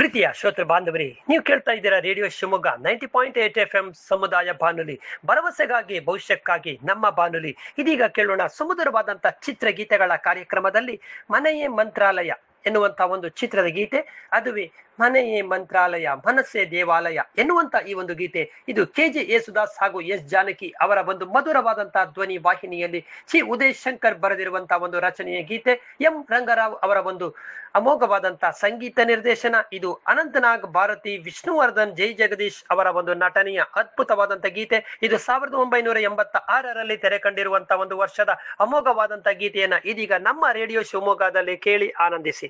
ಪ್ರೀತಿಯ ಶ್ರೋತೃ ಬಾಂಧವರಿ ನೀವು ಕೇಳ್ತಾ ಇದ್ದೀರಾ radio Shivamogga ninety point eight F M ಸಮುದಾಯ ಬಾನುಲಿ ಭರವಸೆಗಾಗಿ ಭವಿಷ್ಯಕ್ಕಾಗಿ ನಮ್ಮ ಬಾನುಲಿ ಇದೀಗ ಕೇಳೋಣ ಸುಮಧುರವಾದಂಥ ಚಿತ್ರಗೀತೆಗಳ ಕಾರ್ಯಕ್ರಮದಲ್ಲಿ ಮನೆಯೇ ಮಂತ್ರಾಲಯ ಎನ್ನುವಂತ ಒಂದು ಚಿತ್ರದ ಗೀತೆ ಅದುವೇ ಮನೆಯೇ ಮಂತ್ರಾಲಯ ಮನಸ್ಸೇ ದೇವಾಲಯ ಎನ್ನುವಂತ ಈ ಒಂದು ಗೀತೆ ಇದು ಕೆ ಜೆ ಯೇಸುದಾಸ್ ಹಾಗೂ ಎಸ್ ಜಾನಕಿ ಅವರ ಒಂದು ಮಧುರವಾದಂತಹ ಧ್ವನಿ ವಾಹಿನಿಯಲ್ಲಿ ಸಿ ಉದಯ್ ಶಂಕರ್ ಬರೆದಿರುವಂತಹ ಒಂದು ರಚನೆಯ ಗೀತೆ ಎಂ ರಂಗರಾವ್ ಅವರ ಒಂದು ಅಮೋಘವಾದಂತಹ ಸಂಗೀತ ನಿರ್ದೇಶನ ಇದು ಅನಂತನಾಗ್ ಭಾರತಿ ವಿಷ್ಣುವರ್ಧನ್ ಜೈ ಜಗದೀಶ್ ಅವರ ಒಂದು ನಟನೆಯ ಅದ್ಭುತವಾದಂತ ಗೀತೆ ಇದು ಸಾವಿರದ ಒಂಬೈನೂರ ಎಂಬತ್ತ ಆರರಲ್ಲಿ ತೆರೆ ಕಂಡಿರುವಂತಹ ಒಂದು ವರ್ಷದ ಅಮೋಘವಾದಂತ ಗೀತೆಯನ್ನ ಇದೀಗ ನಮ್ಮ ರೇಡಿಯೋ ಶಿವಮೊಗ್ಗದಲ್ಲಿ ಕೇಳಿ ಆನಂದಿಸಿ